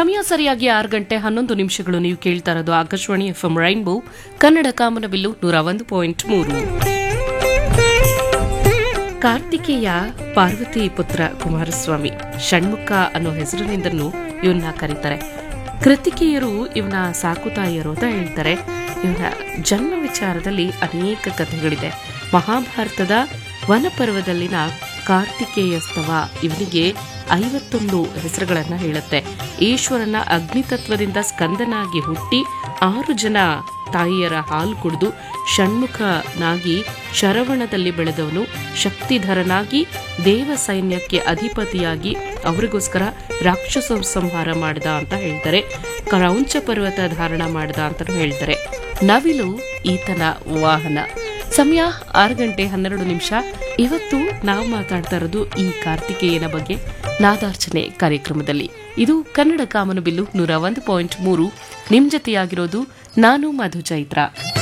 ಸಮಯ ಸರಿಯಾಗಿ ಆರು ಗಂಟೆ ಹನ್ನೊಂದು ನಿಮಿಷಗಳು ನೀವು ಕೇಳ್ತಾ ಇರೋದು Akashvani F M Rainbow Kannada Kamanabillu ನೂರ ಒಂದು ಪಾಯಿಂಟ್ ಮೂರು ಕಾರ್ತಿಕೇಯ ಪಾರ್ವತಿ ಪುತ್ರ ಕುಮಾರಸ್ವಾಮಿ ಷಣ್ಮುಖ ಅನ್ನೋ ಹೆಸರಿನಿಂದನೂ ಇವನ್ನ ಕರೀತಾರೆ ಕೃತಿಕೆಯರು ಇವನ ಸಾಕುತಾಯಿಯರು ಅಂತ ಹೇಳ್ತಾರೆ ಇವನ ಜನ್ಮ ವಿಚಾರದಲ್ಲಿ ಅನೇಕ ಕಥೆಗಳಿದೆ ಮಹಾಭಾರತದ ವನಪರ್ವದಲ್ಲಿನ ಕಾರ್ತಿಕೇಯಸ್ತವ ಇವನಿಗೆ ಐವತ್ತೊಂದು ಹೆಸರುಗಳನ್ನ ಹೇಳುತ್ತೆ ಈಶ್ವರನ ಅಗ್ನಿತತ್ವದಿಂದ ಸ್ಕಂದನಾಗಿ ಹುಟ್ಟಿ ಆರು ಜನ ತಾಯಿಯರ ಹಾಲು ಕುಡಿದು ಷಣ್ಮುಖನಾಗಿ ಶರವಣದಲ್ಲಿ ಬೆಳೆದವನು ಶಕ್ತಿಧರನಾಗಿ ದೇವ ಸೈನ್ಯಕ್ಕೆ ಅಧಿಪತಿಯಾಗಿ ಅವರಿಗೋಸ್ಕರ ರಾಕ್ಷಸ ಸಂಹಾರ ಮಾಡ್ದ ಅಂತ ಹೇಳ್ತಾರೆ ಕ್ರೌಂಚ ಪರ್ವತ ಧಾರಣ ಮಾಡ್ದ ಅಂತಾನು ಹೇಳ್ತಾರೆ ನವಿಲು ಈತನ ವಾಹನ ಸಮಯ ಆರು ಗಂಟೆ ಹನ್ನೆರಡು ನಿಮಿಷ ಇವತ್ತು ನಾವು ಮಾತಾಡ್ತಾ ಇರೋದು ಈ ಕಾರ್ತಿಕೇಯನ ಬಗ್ಗೆ ನಾದಾರ್ಚನೆ ಕಾರ್ಯಕ್ರಮದಲ್ಲಿ ಇದು ಕನ್ನಡ ಕಾಮನಬಿಲ್ಲು ನೂರ ಒಂದು ಪಾಯಿಂಟ್ ಮೂರು ನಿಮ್ ಜೊತೆಯಾಗಿರೋದು ನಾನು ಮಧು ಚೈತ್ರ